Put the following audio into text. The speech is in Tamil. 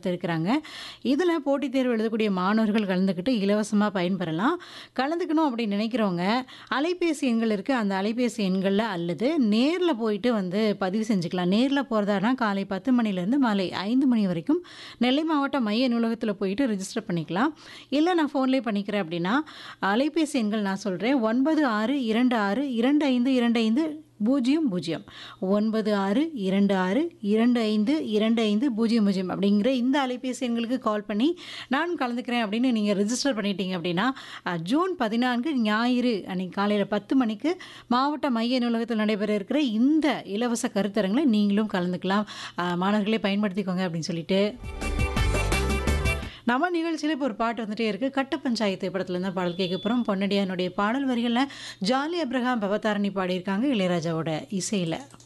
காத்திருக்கிறாங்க இதில் போட்டித் தேர்வு எழுதக்கூடிய மாணவர்கள் கலந்துக்கிட்டு இலவசமாக பயன்பெறலாம் கலந்துக்கணும் அப்படின்னு நினைக்கிறவங்க அலைபேசி எண்கள் இருக்குது அந்த அலைபேசி எண்களில் அல்லது நேரில் போயிட்டு வந்து பதிவு செஞ்சுக்கலாம் நேரில் போகிறதானா காலை பத்து மணிலேருந்து மாலை ஐந்து மணி வரைக்கும் நெல்லை மாவட்ட மைய நூலகத்தில் போயிட்டு ரிஜிஸ்டர் பண்ணிக்கலாம் இல்லை நான் ஃபோன்லேயே பண்ணிக்கிறேன் அப்படின்னா அலைபேசி எண்கள் நான் சொல்கிறேன் ஒன்பது ஆறு இரண்டு ஆறு இரண்டு ஐந்து இரண்டு ஐந்து பூஜ்ஜியம் பூஜ்ஜியம் ஒன்பது ஆறு இரண்டு ஆறு இரண்டு ஐந்து இரண்டு ஐந்து பூஜ்ஜியம் பூஜ்ஜியம் அப்படிங்கிற இந்த அலைபேசி எண்களுக்கு கால் பண்ணி நான் கலந்துக்கிறேன் அப்படின்னு நீங்கள் ரிஜிஸ்டர் பண்ணிட்டீங்க அப்படின்னா அஹ், ஜூன் பதினான்கு ஞாயிறு அன்னைக்கு காலையில் பத்து மணிக்கு மாவட்ட மைய நூலகத்தில் நடைபெற இருக்கிற இந்த இலவச கருத்தரங்களை நீங்களும் கலந்துக்கலாம் அஹ், மாணவர்களே பயன்படுத்திக்கோங்க அப்படின்னு சொல்லிட்டு நம்ம நிகழ்ச்சியில் இப்போ ஒரு பாட்டு வந்துட்டே இருக்கு கட்ட பஞ்சாயத்து படத்துல இருந்து பாடல் கேட்க போகிறோம் பொன்னடியானுடைய பாடல் வரிகளில் ஜாலி அப்ரஹாம் பவதாரணி பாடியிருக்காங்க இளையராஜாவோட இசையில்